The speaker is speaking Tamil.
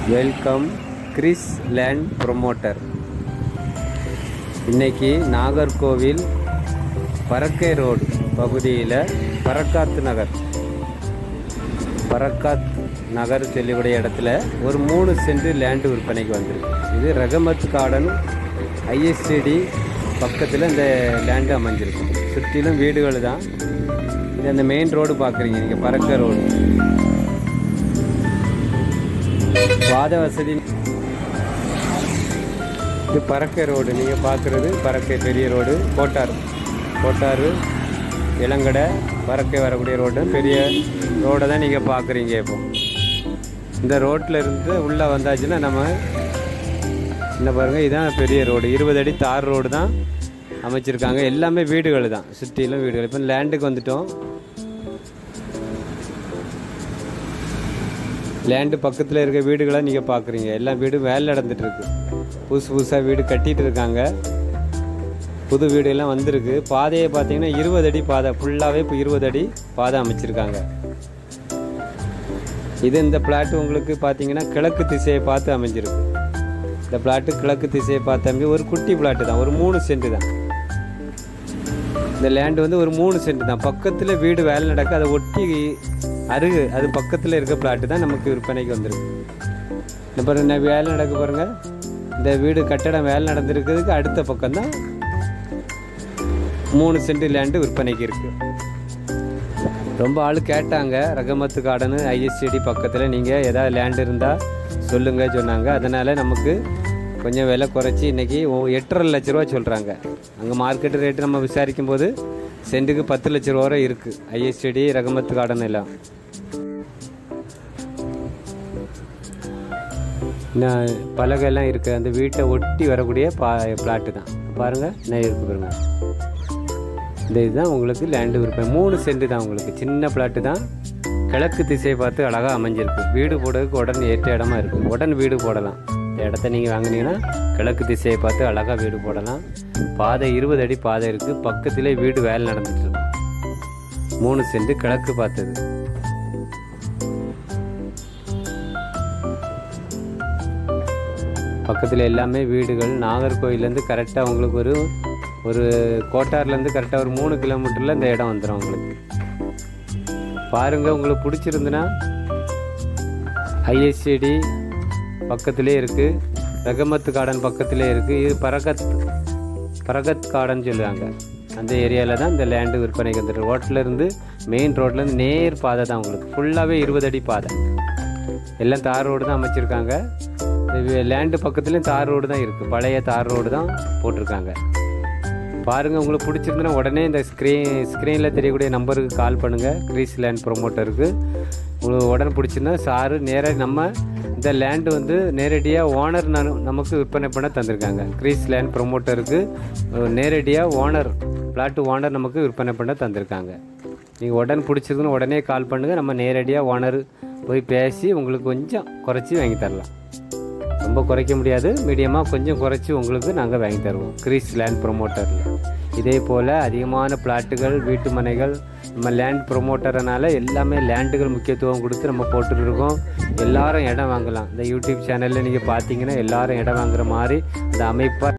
வெல்கம் கிறிஸ் லேண்ட் ப்ரொமோட்டர் இன்னைக்கு நாகர்கோவில் பரக்கை ரோடு பகுதியில் பரக்காத் நகர் பரக்காத் நகர் சொல்லக்கூடிய இடத்துல ஒரு மூணு சென்ட் லேண்டு விற்பனைக்கு வந்திருக்கு இது ரகமத் கார்டன் ஐஎஸ்டிடி பக்கத்தில் இந்த லேண்டு அமைஞ்சிருக்கு சுற்றிலும் வீடுகள் தான் இது அந்த மெயின் ரோடு பார்க்குறீங்க நீங்கள் பரக்க ரோடு பாத வசதி இது பறக்கை ரோடு நீங்கள் பார்க்குறது பறக்கை பெரிய ரோடு கோட்டார் கோட்டார் இளங்கடை பறக்கை வரக்கூடிய ரோடு பெரிய ரோடை தான் நீங்கள் பார்க்குறீங்க இப்போ இந்த ரோட்டில் இருந்து உள்ளே வந்தாச்சுன்னா நம்ம என்ன பாருங்கள் இதுதான் பெரிய ரோடு இருபது அடி தார் ரோடு தான் அமைச்சிருக்காங்க எல்லாமே வீடுகள் தான் சுற்றிலும் வீடுகள் இப்போ லேண்டுக்கு வந்துட்டோம் லேண்டு பக்கத்தில் இருக்க வீடுகளை நீங்கள் பார்க்குறீங்க எல்லா வீடும் வேலை நடந்துட்டு இருக்கு புதுசு புதுசாக வீடு கட்டிட்டு இருக்காங்க புது வீடு எல்லாம் வந்திருக்கு பாதையை பார்த்தீங்கன்னா இருபது அடி பாதை ஃபுல்லாகவே இப்போ இருபது அடி பாதை அமைச்சிருக்காங்க இது இந்த பிளாட் உங்களுக்கு பார்த்தீங்கன்னா கிழக்கு திசையை பார்த்து அமைஞ்சிருக்கு இந்த பிளாட்டு கிழக்கு திசையை பார்த்து அமைஞ்சு ஒரு குட்டி பிளாட்டு தான் ஒரு மூணு சென்ட் தான் இந்த லேண்டு வந்து ஒரு மூணு சென்ட் தான் பக்கத்தில் வீடு வேலை நடக்க அதை ஒட்டி அருகு அது பக்கத்தில் இருக்க பிளாட்டு தான் நமக்கு விற்பனைக்கு வந்திருக்கு இந்த பாருங்க நான் வேலை நடக்க பாருங்க இந்த வீடு கட்டடம் வேலை நடந்திருக்கிறதுக்கு அடுத்த பக்கம் தான் மூணு சென்ட் லேண்டு விற்பனைக்கு இருக்கு ரொம்ப ஆள் கேட்டாங்க ரகமத்து கார்டனு ஐஎஸ்டிடி பக்கத்தில் நீங்கள் ஏதாவது லேண்ட் இருந்தால் சொல்லுங்க சொன்னாங்க அதனால் நமக்கு கொஞ்சம் விலை குறைச்சி இன்றைக்கி எட்டரை லட்ச ரூபா சொல்கிறாங்க அங்கே மார்க்கெட் ரேட்டு நம்ம விசாரிக்கும் போது சென்ட்டுக்கு பத்து லட்ச ரூபா வரை இருக்குது ஐஎஸ்டிடி ரகமத்து கார்டன் எல்லாம் இன்னும் பலகைலாம் இருக்குது அந்த வீட்டை ஒட்டி வரக்கூடிய பா பிளாட்டு தான் பாருங்கள் நான் இருக்கு பாருங்க இந்த இதுதான் உங்களுக்கு லேண்டு விற்பனை மூணு சென்ட் தான் உங்களுக்கு சின்ன பிளாட்டு தான் கிழக்கு திசையை பார்த்து அழகாக அமைஞ்சிருக்கு வீடு போடுறதுக்கு உடனே ஏற்ற இடமா இருக்குது உடனே வீடு போடலாம் இந்த இடத்த நீங்கள் வாங்குனீங்கன்னா கிழக்கு திசையை பார்த்து அழகாக வீடு போடலாம் பாதை இருபது அடி பாதை இருக்குது பக்கத்திலே வீடு வேலை நடந்துட்டு இருக்கு மூணு சென்ட் கிழக்கு பார்த்தது பக்கத்தில் எல்லாமே வீடுகள் நாகர்கோயிலேருந்து கரெக்டாக உங்களுக்கு ஒரு ஒரு கோட்டார்லேருந்து கரெக்டாக ஒரு மூணு கிலோமீட்டரில் இந்த இடம் வந்துடும் உங்களுக்கு பாருங்கள் உங்களுக்கு பிடிச்சிருந்துன்னா ஐஎஸ்சிடி பக்கத்திலே இருக்குது ரகமத்து கார்டன் பக்கத்திலே இருக்குது இது பரகத் பரகத் கார்டன் சொல்லுவாங்க அந்த ஏரியாவில் தான் இந்த லேண்டு விற்பனைக்கு வந்துட்டு ரோட்டில் இருந்து மெயின் ரோட்லேருந்து நேர் பாதை தான் உங்களுக்கு ஃபுல்லாகவே இருபது அடி பாதை எல்லாம் தார் ரோடு தான் அமைச்சிருக்காங்க இந்த லேண்டு பக்கத்துலேயும் தார் ரோடு தான் இருக்குது பழைய தார் ரோடு தான் போட்டிருக்காங்க பாருங்கள் உங்களுக்கு பிடிச்சிருந்துன்னா உடனே இந்த ஸ்க்ரீன் ஸ்க்ரீனில் தெரியக்கூடிய நம்பருக்கு கால் பண்ணுங்கள் கிரீஸ் லேண்ட் ப்ரொமோட்டருக்கு உங்களுக்கு உடனே பிடிச்சிருந்தா சாரு நேராக நம்ம இந்த லேண்டு வந்து நேரடியாக ஓனர் நமக்கு விற்பனை பண்ண தந்திருக்காங்க கிரீஸ் லேண்ட் ப்ரொமோட்டருக்கு நேரடியாக ஓனர் பிளாட்டு ஓனர் நமக்கு விற்பனை பண்ண தந்திருக்காங்க நீங்கள் உடனே பிடிச்சிருக்குன்னு உடனே கால் பண்ணுங்கள் நம்ம நேரடியாக ஓனர் போய் பேசி உங்களுக்கு கொஞ்சம் குறைச்சி வாங்கி தரலாம் ரொம்ப குறைக்க முடியாது மீடியமாக கொஞ்சம் குறைச்சி உங்களுக்கு நாங்கள் வாங்கி தருவோம் கிரீஸ் லேண்ட் ப்ரொமோட்டரில் இதே போல் அதிகமான பிளாட்டுகள் வீட்டு மனைகள் நம்ம லேண்ட் ப்ரொமோட்டர்னால எல்லாமே லேண்டுகள் முக்கியத்துவம் கொடுத்து நம்ம போட்டுருக்கோம் எல்லாரும் இடம் வாங்கலாம் இந்த யூடியூப் சேனலில் நீங்கள் பார்த்தீங்கன்னா எல்லாரும் இடம் வாங்குற மாதிரி அந்த அமைப்பாக